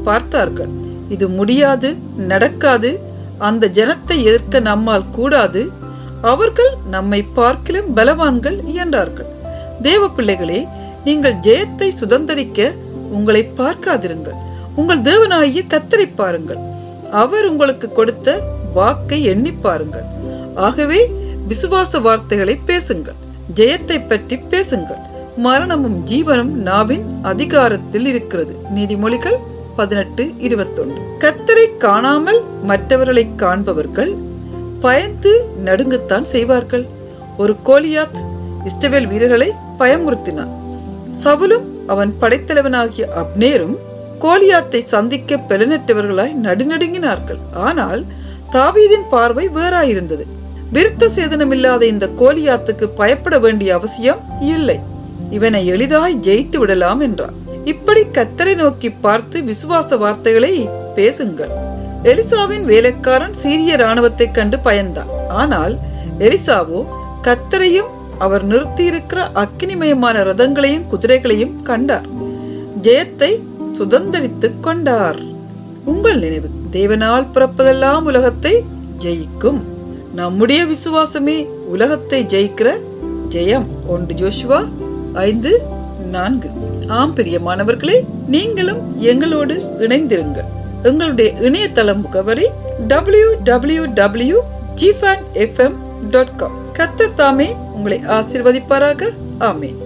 பார்த்தார்கள் இது முடியாது நடக்காது அந்த ஜனத்தை எதிர்க்க நம்மால் கூடாது அவர்கள் நம்மை பார்க்கிலும் பலவான்கள் என்றார்கள் தேவ பிள்ளைகளே நீங்கள் ஜெயத்தை சுதந்தரிக்க உங்களை பார்க்காதிருங்கள் உங்கள் தேவனாகிய கத்தரை பாருங்கள் அவர் உங்களுக்கு கொடுத்த வாக்கை எண்ணி பாருங்கள் ஆகவே விசுவாச வார்த்தைகளை பேசுங்கள் ஜெயத்தை பற்றி பேசுங்கள் மரணமும் ஜீவனும் நாவின் அதிகாரத்தில் இருக்கிறது நீதிமொழிகள் பதினெட்டு இருபத்தொன்று கத்தரை காணாமல் மற்றவர்களை காண்பவர்கள் பயந்து நடுங்கத்தான் செய்வார்கள் ஒரு கோலியாத் இஸ்டவேல் வீரர்களை பயமுறுத்தினான் சவுலும் அவன் படைத்தலைவனாகிய அப்னேரும் கோலியாத்தை சந்திக்க பெலனற்றவர்களாய் நடுநடுங்கினார்கள் ஆனால் தாவீதின் பார்வை வேறாயிருந்தது விருத்த சேதனமில்லாத இந்த கோலியாத்துக்கு பயப்பட வேண்டிய அவசியம் இல்லை இவனை எளிதாய் ஜெயித்து விடலாம் என்றான் இப்படி கத்தரை நோக்கி பார்த்து விசுவாச வார்த்தைகளை பேசுங்கள் எலிசாவின் வேலைக்காரன் சீரிய ராணுவத்தை கண்டு பயந்தான் ஆனால் எலிசாவோ கத்தரையும் அவர் நிறுத்தியிருக்கிற அக்கினிமயமான ரதங்களையும் குதிரைகளையும் கண்டார் ஜெயத்தை சுதந்தரித்துக் கொண்டார் உங்கள் நினைவு தேவனால் பிறப்பதெல்லாம் உலகத்தை ஜெயிக்கும் நம்முடைய விசுவாசமே உலகத்தை ஜெயிக்கிற ஜெயம் ஒன்று ஜோஷுவா ஐந்து நான்கு ஆம் பிரியமானவர்களே நீங்களும் எங்களோடு இணைந்திருங்கள் எங்களுடைய இணையதள முகவரி டபிள்யூ டபிள்யூ டபிள்யூ ஜிஃபேன் எஃப்எம் டாட் காம் கத்தர் தாமே உங்களை ஆசிர்வதிப்பாராக ஆமேன்